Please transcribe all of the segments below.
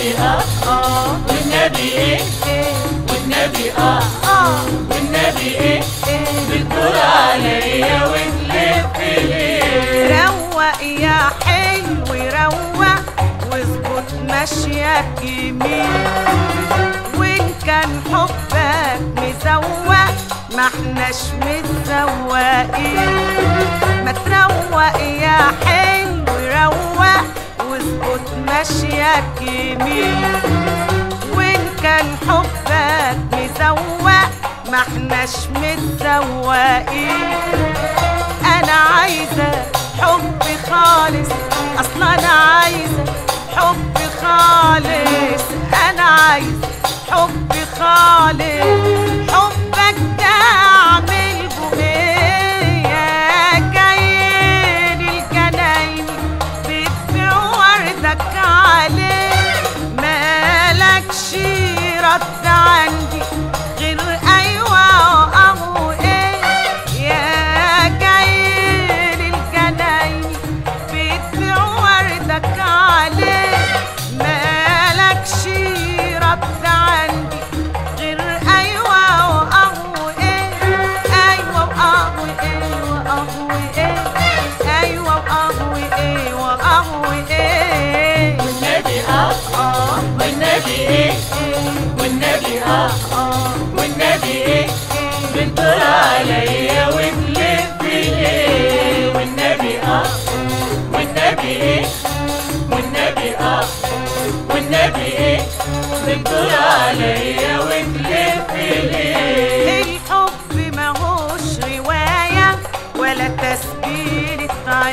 والنبي اه اه والنبي ايه ايه والنبي اه اه والنبي ايه ايه بتدور عليا وتلف ليه روق يا حلو روق واظبط مشيك يمين وان كان حبك مزوق ما احناش متزوقين ما تروق يا حلو روق واظبط مشيك يمين وان كان حبك مزوق ما احناش متزوقين انا عايزه حب خالص اصلا انا عايزه حب خالص انا عايزه حب خالص حبك ده اعمل ايه يا جايين الجناين بتبيع وردك عليه مالكش رد عندي غير ايوه او ايه يا جايين الجناين بتبيع وردك عليه مالكش رد عندي غير ايوه او ايه ايوه او ايه او ايه ايوه او ايه او ايه والنبي اه اه والنبي ايه والنبي اه اه والنبي ايه بتدور عليا وتلف ليه والنبي اه والنبي ايه والنبي اه والنبي ايه بتدور عليا وتلف ليه الحب ماهوش رواية ولا تسجيلة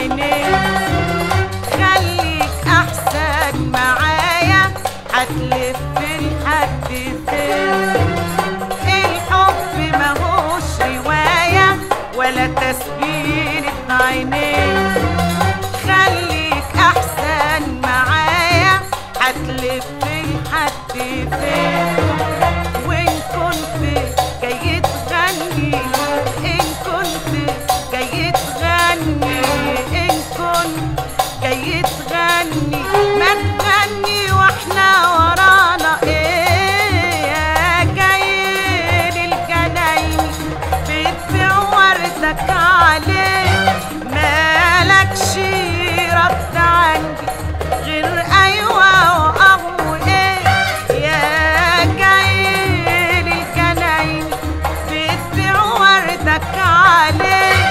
عينين خليك أحسن معايا هتلف لحد فين الحب ماهوش رواية ولا تسجيلة عينين خليك أحسن معايا هتلف لحد فين وإن كنت جاي تغني إن كنت جاي تغني إن كنت جاي تغني ما تغني واحنا ورانا إيه يا جاي للجناين بتبيع وردك عليه مالكش رد عندي غير ايوه واهو ايه يا جاي للجناين بتبيع وردك عليه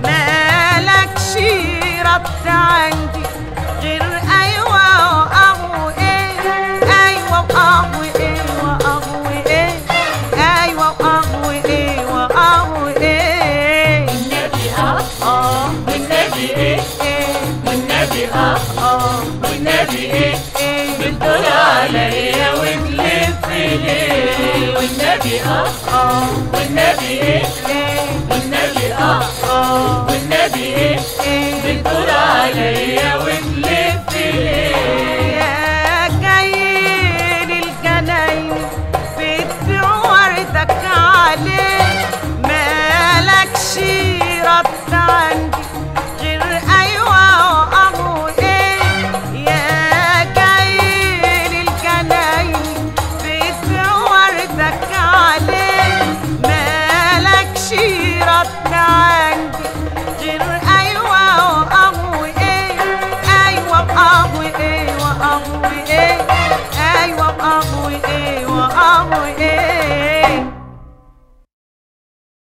مالكش رد عندي غير ايوه واهو ايه ايوه واهو ايه واهو ايه ايوه واهو ايه واهو ايه والنبي اه اه والنبي ايه ايه والنبي اه اه والنبي ايه ايه بتدور عليا وتلف ليه والنبي اه اه والنبي ايه